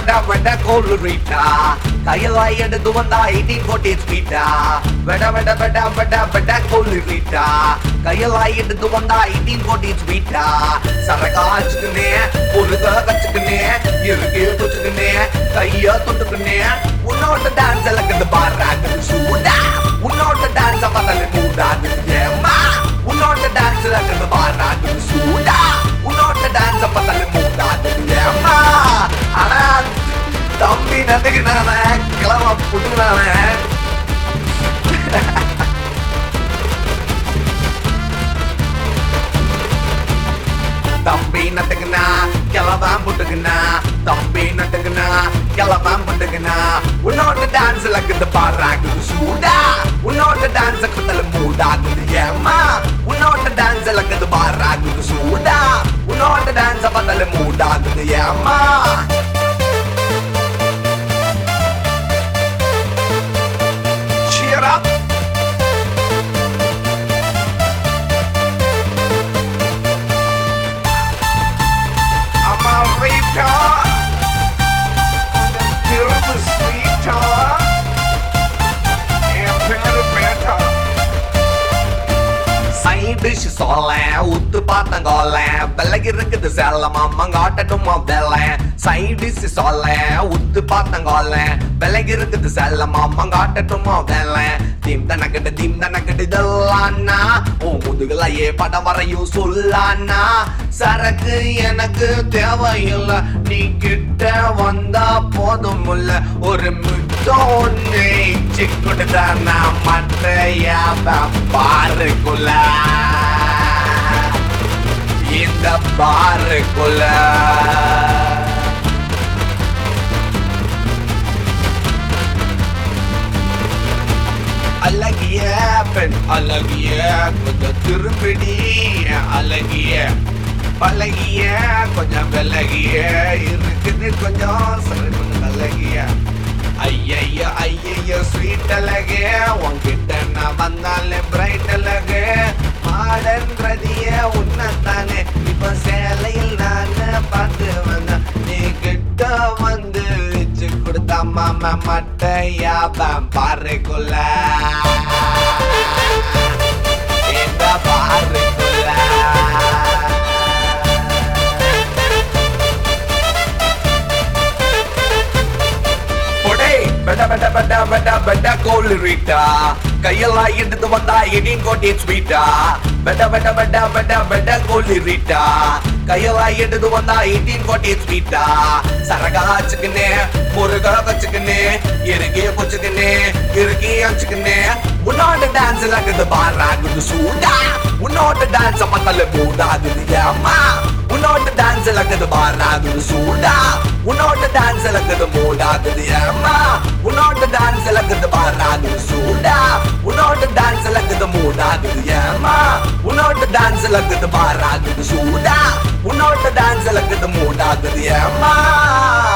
வெட வெட கோல் Rita கையில எடுத்து வந்தா எயிட்டீன் கோட்டி ஸ்வீட்டா வெட வெட வெட வெட வெட கோல் ரீட்டா கையில எடுத்து வந்தா எயிட்டீன் கோட்டி ஸ்வீட்டா சரகா வச்சுக்கினே ஒரு கச்சுக்கினே இருக்கு வச்சுக்கினே கைய தொட்டுக்கினே உன்னோட டான்ஸ் எல்லாம் பாடுறாங்க சூடா உன்னோட டான்ஸ் பார்த்தாலே மூடாது ஏமா உன்னோட டான்ஸ் எல்லாம் பாடுறாங்க சூடா உன்னோட டான்ஸ் பார்த்தாலே மூடாது ஏமா ஆனா தம்பி நந்துக்கினான கிளம்ப புட்டுனான தம்பி நட்டுக்குனா கிளவான் புட்டுக்குனா தம்பி நட்டுக்குனா கிளவான் புட்டுக்குனா உன்னோட டான்ஸ் லக்குது பாடுறாங்குது சூடா உன்னோட டான்ஸ் கத்தல மூடாகுது ஏமா உன்னோட டான்ஸ் லக்குது பாடுறாங்குது சூடா உன்னோட டான்ஸ் பத்தல மூடாகுது ஏமா Cheer up! Amarita! திரும்ப ஸ்வீட்டா என் பேரு பேட்டா சைடிஷ் சொல்ல உத்து பார்த்தங்கோல விலகி இருக்குது செல்லம் அம்மங்காட்டட்டுமா வெள்ள சைடிஷ் சொல்ல உத்து பார்த்தங்கோல விலகி இருக்குது செல்லம் அம்மங்காட்டட்டுமா வெள்ள தீம் தனக்கட்டு தீம் தனக்கட்டு இதெல்லாம்னா உன் முதுகலையே படம் வரையும் சொல்லானா சரக்கு எனக்கு தேவையில்லை நீ கிட்ட வந்தா போதும் இல்ல ஒரு முத்தம் ஒண்ணு சிக்குடுதான் நான் மற்றையா பாருக்குள்ள இந்த பாருக்குள்ள அழகிய பெண் அழகிய கொஞ்சம் திரும்பிடி அழகிய பழகிய கொஞ்சம் விலகிய இருக்குது கொஞ்சம் சரி கொஞ்சம் அழகிய ஐயையோ ஐயையோ ஸ்வீட் அழகே உன்கிட்ட நான் வந்தாலே பிரைட் அழகு மாடர்ன் ரதிய உன்னத்தானே இப்ப சேலையில் நான் பார்த்து வந்தேன் நீ கிட்ட வந்து வச்சு கொடுத்தா மாமா மட்டையா பாருக்குள்ள இந்த பாருக்குள்ள பொடே பெட பெட பெட பெட பெட கோல் ரீட்டா கையெல்லாம் எடுத்து வந்தா எடின் கோட்டி ஸ்வீட்டா பெட பெட பெட பெட பெட கோல் ரீட்டா கையெல்லாம் எடுத்து வந்தா எயிட்டீன் கோட்டி ஸ்வீட்டா சரகா வச்சுக்கினே முருகா வச்சுக்கினே இறுக்கி வச்சுக்கினே இறுக்கி வச்சுக்கினே உன்னோட டான்ஸ் லகுது பாராகுது சூடா உன்னோட டான்ஸ் பார்த்தால மூடாகுது ஏமா உன்னோட டான்ஸ் லகுது பாராகுது சூடா உன்னோட டான்ஸ் லகுது மூடாகுது ஏமா உன்னோட டான்ஸ் லகுது பாராகுது சூடா உன்னோட டான்ஸ் லகுது மூடாகுது ஏமா உன்னோட டான்ஸ் லகுது பாராகுது சூடா உன்னோட டான்ஸ் லகுது மூடாகுது ஏமா